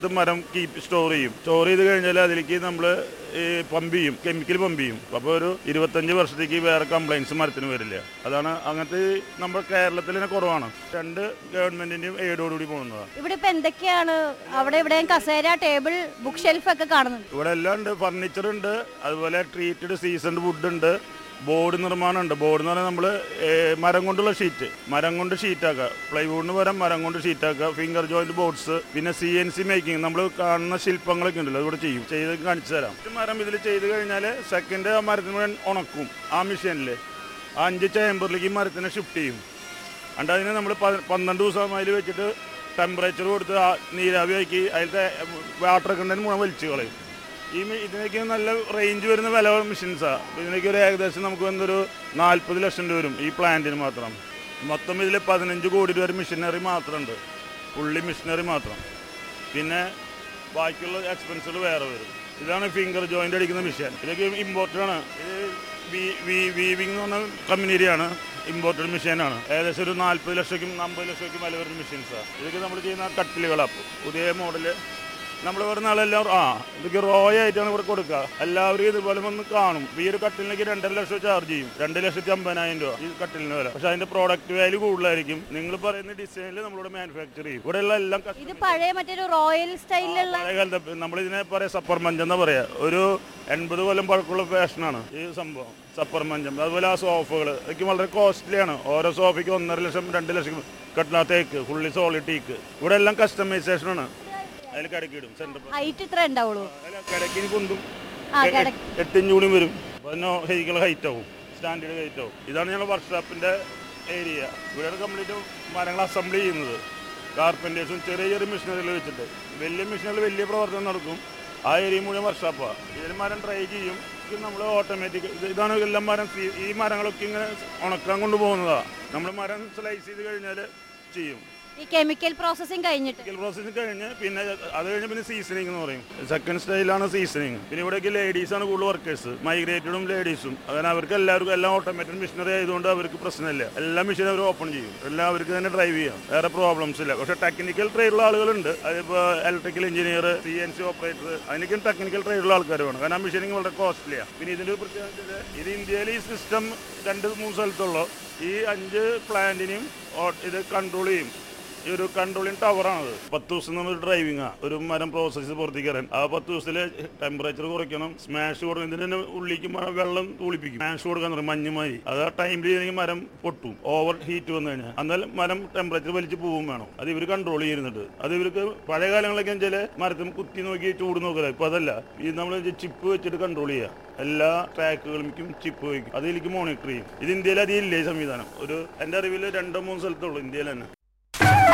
ഇത് മരം keep store ചെയ്യും സ്റ്റോർ ചെയ്ത് കഴിഞ്ഞാൽ അതിലേക്ക് നമ്മൾ ഈ പമ്പ് ചെയ്യും കെമിക്കൽ പമ്പ് ചെയ്യും അപ്പോൾ ഒരു ഇരുപത്തഞ്ച് വർഷത്തേക്ക് വേറെ കംപ്ലൈൻസ് മരത്തിന് വരില്ല അതാണ് അങ്ങനത്തെ നമ്മുടെ കേരളത്തിൽ തന്നെ കുറവാണ് രണ്ട് ഗവൺമെന്റിന്റെയും എയ്ഡോടുകൂടി പോകുന്നതാണ് ഇവിടെ ഇപ്പൊ എന്തൊക്കെയാണ് അവിടെ ഇവിടെ കസേര ടേബിൾ ബുക്ക് ഷെൽഫ് ഒക്കെ കാണുന്നുണ്ട് ഇവിടെ എല്ലാം ഉണ്ട് ഫർണിച്ചർ ഉണ്ട് അതുപോലെ ട്രീറ്റഡ് സീസൺഡ് വുഡ് ഉണ്ട് ബോർഡ് നിർമ്മാണം ഉണ്ട് ബോർഡ് എന്ന് പറഞ്ഞാൽ നമ്മൾ മരം കൊണ്ടുള്ള ഷീറ്റ് മരം കൊണ്ട് ഷീറ്റാക്കുക പ്ലൈവുഡിന് പകരം മരം കൊണ്ട് ഷീറ്റാക്കുക ഫിംഗർ ജോയിന്റ് ബോർഡ്സ് പിന്നെ സി എൻ സി മേക്കിംഗ് നമ്മൾ കാണുന്ന ശില്പങ്ങളൊക്കെ ഉണ്ടല്ലോ ഇവിടെ ചെയ്യും ചെയ്ത് കാണിച്ചു തരാം ഒരു മരം ഇതിൽ ചെയ്ത് കഴിഞ്ഞാൽ സെക്കൻഡ് ആ മരത്തിന് മുഴുവൻ ഉണക്കും ആ മെഷീനിൽ ആ അഞ്ച് ചേമ്പറിലേക്ക് ഈ മരത്തിനെ ഷിഫ്റ്റ് ചെയ്യും അണ്ട് അതിന് നമ്മൾ പന്ത്രണ്ട് ദിവസം അതിൽ വെച്ചിട്ട് ടെമ്പറേച്ചർ കൊടുത്ത് ആ നീരാവി ആക്കി അതിലത്തെ വാട്ടർ കണ്ടന്റ് മുഴുവൻ വലിച്ചു കളയും ഈ മി- ഇതിനൊക്കെ നല്ല റേഞ്ച് വരുന്ന വില മെഷീൻസാണ് ഇതിനൊക്കെ ഒരു ഏകദേശം നമുക്ക് വന്നൊരു നാൽപ്പത് ലക്ഷം രൂപ വരും ഈ പ്ലാന്റിന് മാത്രം മൊത്തം ഇതിൽ പതിനഞ്ച് കോടി രൂപ മെഷീനറി മാത്രമുണ്ട് ഫുള്ളി മെഷീനറി മാത്രം പിന്നെ ബാക്കിയുള്ള എക്സ്പെൻസുകൾ വേറെ വരും ഇതാണ് ഫിംഗർ ജോയിന്റ് അടിക്കുന്ന മെഷീൻ ഇതൊക്കെ ഇമ്പോർട്ടഡ് ആണ് ഇത് വീവിംഗ് എന്ന് പറഞ്ഞ കമ്പനിയുടെയാണ് ഇമ്പോർട്ടഡ് മെഷീനാണ് ഏകദേശം ഒരു നാൽപ്പത് ലക്ഷക്കും അമ്പത് ലക്ഷക്കും വില വരുന്ന മെഷീൻസാണ് ഇതൊക്കെ നമ്മൾ ചെയ്യുന്ന കട്ടിലുകളാണ് പുതിയ മോഡല് നമ്മൾ ഇവിടെ നാളെല്ലാം ആ ഇതൊക്കെ റോയ ആയിട്ടാണ് ഇവിടെ കൊടുക്കുക എല്ലാവരും ഇതുപോലെ വന്ന് കാണും ഈ ഒരു കട്ടിലിനൊക്കെ രണ്ടര ലക്ഷം ചാർജ് ചെയ്യും രണ്ട് ലക്ഷത്തി അമ്പതിനായിരം രൂപ ഈ കട്ടിലിന് വില പക്ഷെ അതിന്റെ പ്രോഡക്റ്റ് വാല്യൂ കൂടുതലായിരിക്കും നിങ്ങൾ പറയുന്ന ഡിസൈനിൽ നമ്മളിവിടെ മാനുഫാക്ചർ ചെയ്യും ഇവിടെയുള്ള എല്ലാം custom- ഇത് പഴയ മറ്റൊരു റോയൽ സ്റ്റൈലിലുള്ള പഴയ കാലത്തെ നമ്മളിതിനെ പറയാ സപ്പർ മഞ്ചം എന്നാ പറയാ ഒരു എൺപത് കൊല്ലം പഴക്കമുള്ള ഫാഷനാണ് ഈ സംഭവം സപ്പർ മഞ്ചം അതുപോലെ ആ സോഫകൾ ഇതൊക്കെ വളരെ കോസ്റ്റ്ലിയാണ് ഓരോ സോഫയ്ക്ക് ഒന്നര ലക്ഷം രണ്ട് ലക്ഷം കട്ടില തേക്ക് ഫുള്ളി സോളിഡ് ടീക്ക് ഇവിടെ എല്ലാം കസ്റ്റമൈസേഷനാണ് അതിൽ കിടക്കിയിടും സെന്റർ ഹൈറ്റ് ഇത്ര ഉണ്ടാവുള്ളൂ കിടക്കിന് പൊന്തും ആ, എ- കിടക്ക്. എട്ടിഞ്ച് കൂടി വരും അതിന് ഹൈക്കുള്ള ഹൈറ്റ് ആവും സ്റ്റാൻഡേർഡ് ഹൈറ്റ് ആവും ഇതാണ് ഞങ്ങളുടെ വർക്ക്ഷോപ്പിന്റെ ഏരിയ ഇവിടെ കംപ്ലീറ്റ് മരങ്ങൾ അസംബിൾ ചെയ്യുന്നത് കാർപ്പൻറ്റേഴ്സും ചെറിയ ചെറിയ മെഷീനറികൾ വെച്ചിട്ട് വലിയ മെഷീനുകൾ വലിയ പ്രവർത്തനം നടക്കും ആ ഏരിയ മുഴുവൻ വർക്ക്ഷോപ്പാണ് ഇതിൽ മരം ട്രൈ ചെയ്യും നമ്മൾ ഓട്ടോമാറ്റിക് ഇതാണ് എല്ലാം മരം ഈ- ഈ മരങ്ങളൊക്കെ ഇങ്ങനെ ഉണക്കാൻ കൊണ്ടുപോകുന്നതാണ് നമ്മൾ മരം സ്ലൈസ് ചെയ്ത് കഴിഞ്ഞാൽ ചെയ്യും ഈ കെമിക്കൽ പ്രോസസ്സിങ് കഴിഞ്ഞിട്ട് കെമിക്കൽ പ്രോസസ്സിംഗ് കഴിഞ്ഞ് പിന്നെ അത് കഴിഞ്ഞ് പിന്നെ സീസണിങ് എന്ന് പറയും സെക്കൻഡ് സ്റ്റൈലാണ് സീസണിങ് പിന്നെ ഇവിടേക്ക് ലേഡീസ് ആണ് കൂടുതൽ വർക്കേഴ്സ് മൈഗ്രേറ്റഡും ലേഡീസും അങ്ങനെ അവർക്ക് എല്ലാവർക്കും എല്ലാം ഓട്ടോമാറ്റിക് മെഷീനറി ആയതുകൊണ്ട് അവർക്ക് പ്രശ്നമില്ല എല്ലാ മെഷീനും അവർ ഓപ്പൺ ചെയ്യും എല്ലാം അവർക്ക് തന്നെ ഡ്രൈവ് ചെയ്യാം വേറെ പ്രോബ്ലംസ് ഇല്ല പക്ഷേ ടെക്നിക്കൽ ട്രേഡുള്ള ആളുകളുണ്ട് അതിപ്പോൾ electrical engineer C N C operator അതിനൊക്കെ ടെക്നിക്കൽ ട്രേഡുള്ള ആൾക്കാർ വേണം കാരണം ആ മെഷീനിങ് വളരെ കോസ്റ്റ്ലിയാണ് പിന്നെ ഇതിൻ്റെ ഒരു പ്രത്യേകത വെച്ചാല് ഇത് ഇന്ത്യയിൽ ഈ സിസ്റ്റം രണ്ട് മൂന്ന് സ്ഥലത്തുള്ളൂ ഈ അഞ്ച് പ്ലാന്റിനെയും ഇത് കൺട്രോൾ ചെയ്യും ഈ ഒരു കൺട്രോളിങ് ടവറാണത് പത്ത് ദിവസം നമ്മൾ ഡ്രൈവിംഗ് ഒരു മരം പ്രോസസ്സ് പുറത്തേക്ക് ഇറങ്ങാൻ ആ പത്ത് ദിവസത്തില് ടെമ്പറേച്ചർ കുറയ്ക്കണം സ്മാഷ് കൊടുക്കണം ഇതിന് തന്നെ ഉള്ളിലേക്ക് മ- വെള്ളം തൂളിപ്പിക്കും സ്മാഷ് കൊടുക്കാൻ പറയും മഞ്ഞുമായി അത് ആ ടൈമിൽ ഇതിലേക്ക് മരം പൊട്ടും ഓവർ ഹീറ്റ് വന്നു കഴിഞ്ഞാൽ എന്നാലും മരം ടെമ്പറേച്ചർ വലിച്ച് പോവും വേണം അത് ഇവർ കൺട്രോൾ ചെയ്യുന്നുണ്ട് അത് ഇവർക്ക് പഴയ കാലങ്ങളൊക്കെ വെച്ചാൽ മരത്തിന് കുത്തി നോക്കി ചൂട് നോക്കുക ഇപ്പൊ അതല്ല ഇത് നമ്മൾ ചിപ്പ് വെച്ചിട്ട് കൺട്രോൾ ചെയ്യുക എല്ലാ ട്രാക്കുകളിലേക്കും ചിപ്പ് വയ്ക്കും അതിലേക്ക് മോണിറ്റർ ചെയ്യും ഇത് ഇന്ത്യയിൽ അധികം ഇല്ലേ ഈ സംവിധാനം ഒരു എൻ്റെ അറിവിൽ രണ്ടോ മൂന്ന് സ്ഥലത്തുള്ളൂ ഇന്ത്യയിൽ തന്നെ